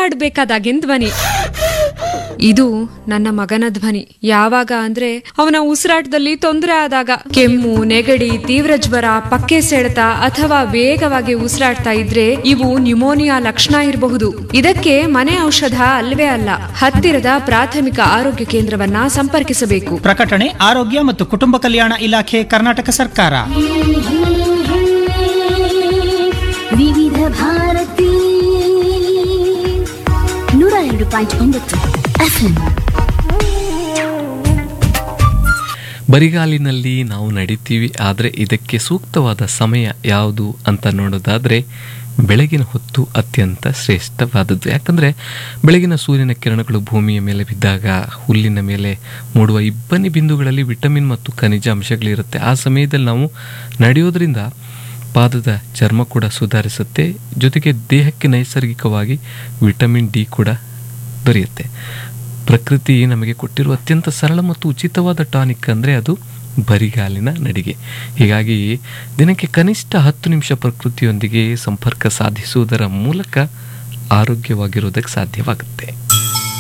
ಮಾತಾಡ್ಬೇಕಾದಾಗಿನ ಧ್ವನಿ ಇದು ನನ್ನ ಮಗನ ಧ್ವನಿ ಯಾವಾಗ ಅಂದ್ರೆ ಅವನ ಉಸಿರಾಟದಲ್ಲಿ ತೊಂದರೆ ಆದಾಗ ಕೆಮ್ಮು ನೆಗಡಿ ತೀವ್ರ ಜ್ವರ ಪಕ್ಕೆ ಸೆಳೆತ ಅಥವಾ ವೇಗವಾಗಿ ಉಸಿರಾಡ್ತಾ ಇದ್ರೆ ಇವು ನ್ಯುಮೋನಿಯಾ ಲಕ್ಷಣ ಇರಬಹುದು ಇದಕ್ಕೆ ಮನೆ ಔಷಧ ಅಲ್ವೇ ಅಲ್ಲ ಹತ್ತಿರದ ಪ್ರಾಥಮಿಕ ಆರೋಗ್ಯ ಕೇಂದ್ರವನ್ನ ಸಂಪರ್ಕಿಸಬೇಕು ಪ್ರಕಟಣೆ ಆರೋಗ್ಯ ಮತ್ತು ಕುಟುಂಬ ಕಲ್ಯಾಣ ಇಲಾಖೆ ಕರ್ನಾಟಕ ಸರ್ಕಾರ ವಿವಿಧ ಭಾರತಿ ನೂರ ಎರಡು ಪಾಯಿಂಟ್ ಒಂಬತ್ತು ಎಫ್ಎಂ ಬರಿಗಾಲಿನಲ್ಲಿ ನಾವು ನಡಿತೀವಿ ಆದರೆ ಇದಕ್ಕೆ ಸೂಕ್ತವಾದ ಸಮಯ ಯಾವುದು ಅಂತ ನೋಡೋದಾದರೆ ಬೆಳಗಿನ ಹೊತ್ತು ಅತ್ಯಂತ ಶ್ರೇಷ್ಠವಾದದ್ದು ಯಾಕಂದರೆ ಬೆಳಗಿನ ಸೂರ್ಯನ ಕಿರಣಗಳು ಭೂಮಿಯ ಮೇಲೆ ಬಿದ್ದಾಗ ಹುಲ್ಲಿನ ಮೇಲೆ ಮೂಡುವ ಇಬ್ಬನಿ ಬಿಂದುಗಳಲ್ಲಿ ವಿಟಮಿನ್ ಮತ್ತು ಖನಿಜ ಅಂಶಗಳಿರುತ್ತೆ ಆ ಸಮಯದಲ್ಲಿ ನಾವು ನಡೆಯೋದ್ರಿಂದ ಪಾದದ ಚರ್ಮ ಕೂಡ ಸುಧಾರಿಸುತ್ತೆ ಜೊತೆಗೆ ದೇಹಕ್ಕೆ ನೈಸರ್ಗಿಕವಾಗಿ ವಿಟಮಿನ್ ಡಿ ಕೂಡ ದೊರೆಯುತ್ತೆ ಪ್ರಕೃತಿ ನಮಗೆ ಕೊಟ್ಟಿರುವ ಅತ್ಯಂತ ಸರಳ ಮತ್ತು ಉಚಿತವಾದ ಟಾನಿಕ್ ಅಂದರೆ ಅದು ಬರಿಗಾಲಿನ ನಡಿಗೆ ಹೀಗಾಗಿ ದಿನಕ್ಕೆ ಕನಿಷ್ಠ ಹತ್ತು ನಿಮಿಷ ಪ್ರಕೃತಿಯೊಂದಿಗೆ ಸಂಪರ್ಕ ಸಾಧಿಸುವುದರ ಮೂಲಕ ಆರೋಗ್ಯವಾಗಿರೋದಕ್ಕೆ ಸಾಧ್ಯವಾಗುತ್ತೆ